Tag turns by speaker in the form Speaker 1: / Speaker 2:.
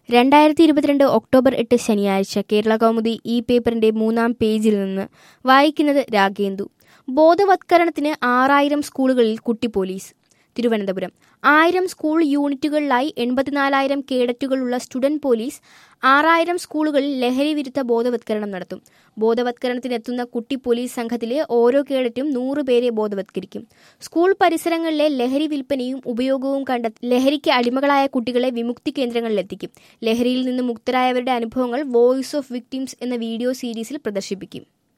Speaker 1: രണ്ടായിരത്തി ഇരുപത്തിരണ്ട് ഒക്ടോബർ എട്ട് ശനിയാഴ്ച കേരള കൗമുദി ഈ പേപ്പറിന്റെ മൂന്നാം പേജിൽ നിന്ന് വായിക്കുന്നത് രാഗേന്ദു ബോധവത്കരണത്തിന് ആറായിരം സ്കൂളുകളിൽ കുട്ടി പോലീസ് തിരുവനന്തപുരം ആയിരം സ്കൂൾ യൂണിറ്റുകളിലായി എൺപത്തിനാലായിരം കേഡറ്റുകളുള്ള സ്റ്റുഡന്റ് പോലീസ് ആറായിരം സ്കൂളുകളിൽ ലഹരി വിരുദ്ധ ബോധവത്കരണം നടത്തും ബോധവത്കരണത്തിനെത്തുന്ന കുട്ടി പോലീസ് സംഘത്തിലെ ഓരോ കേഡറ്റും നൂറ് പേരെ ബോധവത്കരിക്കും സ്കൂൾ പരിസരങ്ങളിലെ ലഹരി വിൽപ്പനയും ഉപയോഗവും കണ്ടെത്തി ലഹരിക്ക് അടിമകളായ കുട്ടികളെ വിമുക്തി കേന്ദ്രങ്ങളിലെത്തിക്കും ലഹരിയിൽ നിന്ന് മുക്തരായവരുടെ അനുഭവങ്ങൾ വോയിസ് ഓഫ് വിക്ടിംസ് എന്ന വീഡിയോ സീരീസിൽ പ്രദർശിപ്പിക്കും